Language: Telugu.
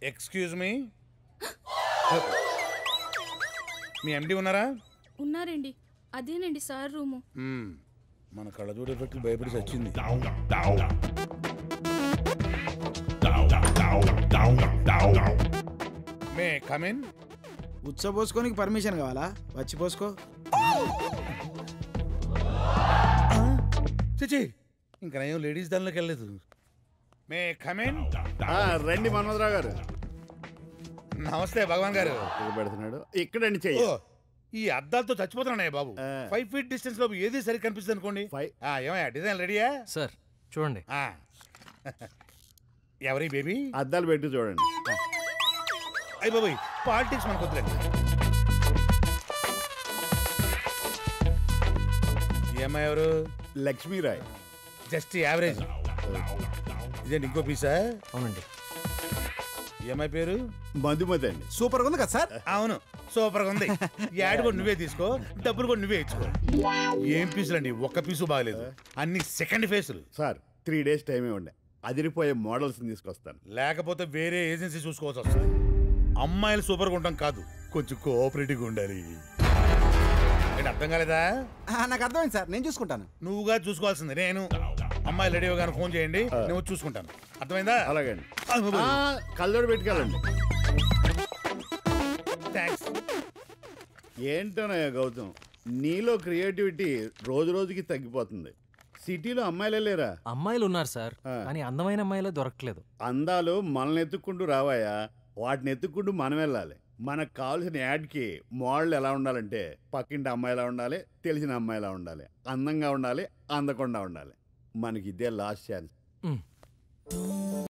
ఎక్స్క్యూజ్ మీ మీ ఎండి ఉన్నారా ఉన్నారండి అదేనండి సార్ రూము మ్మ్. మన కళ్ళజోడు ఎఫెక్ట్ భయపడి చచ్చింది మే కమిన్ ఉచ్చ పోసుకోనికి పర్మిషన్ కావాలా వచ్చి పోసుకో చచ్చి ఇంకా నయం లేడీస్ దానిలోకి వెళ్ళలేదు మే కమిన్ ఆ, రండి మన్మధరావు గారు నమస్తే భగవాన్ గారు ఇక్కడ పెడుతున్నాడు ఇక్కడండి చెయ్యి ఓ, ఈ అద్దాలతో చచ్చిపోతున్నాయి బాబు ఆ. ఫైవ్ ఫీట్ డిస్టెన్స్ లో ఏది సరి కనిపిస్తుంది అనుకోండి Five. ఆ, ఏమయ్యా డిజైన్ రెడీయా సార్ చూడండి ఆ. ఎవరి బేబీ అద్దాలు పెట్టి చూడండి అయ్యి బాబాయ్ పాలిటిక్స్ మనకు వద్దులేండి ఈ అమ్మాయి ఎవరు లక్ష్మీరాయ్ జస్ట్ యావరేజ్ ఇదేంటి ఇంకో పీసా అవునండి ఈ అమ్మాయి పేరు మధుమతి అండి సూపర్ ఉంది కదా సార్ అవును సూపర్ గా ఉంది యాడ్ కూడా నువ్వే తీసుకో డబ్బులు కూడా నువ్వే ఇచ్చుకో ఏం పీసులు అండి ఒక్క పీసు బాగలేదు అన్ని సెకండ్ ఫేసులు సార్ త్రీ డేస్ టైం ఇవ్వండి అదిరిపోయే మోడల్స్ తీసుకొస్తాను లేకపోతే వేరే ఏజెన్సీ చూసుకోవాల్సి వస్తుంది అమ్మాయిలు సూపర్గా ఉంటాం కాదు కొంచెం కోఆపరేటివ్గా ఉండాలి ఏంటి అర్థం కాలేదా ఆ, నాకు అర్థమైంది సార్ నేను చూసుకుంటాను నువ్వుగా చూసుకోవాల్సింది నేను అమ్మాయిలు రెడీ అవ్వగానే ఫోన్ చేయండి నేను వచ్చి చూసుకుంటాను అర్థమైందా అలాగండి ఆ, బాబోయ్. కళ్ళోడు పెట్టుకెళ్ళండి థ్యాంక్స్ ఏంటోనయ్య గౌతమ్ నీలో క్రియేటివిటీ రోజు రోజుకి తగ్గిపోతుంది సిటీలో అమ్మాయిలే లేరా అమ్మాయిలు ఉన్నారు సార్ ఆ. కానీ అందమైన అమ్మాయిలే దొరకట్లేదు అందాలు మనల్ని ఎత్తుక్కుంటూ రావాయా వాటిని ఎత్తుక్కుంటూ మనం వెళ్ళాలి మనకు కావాల్సిన యాడ్కి మోడల్ ఎలా ఉండాలంటే పక్కింటి అమ్మాయి ఎలా ఉండాలి తెలిసిన అమ్మాయి ఎలా ఉండాలి అందంగా ఉండాలి అందకుండా ఉండాలి మనకి ఇదే లాస్ట్ ఛాన్స్ మ్.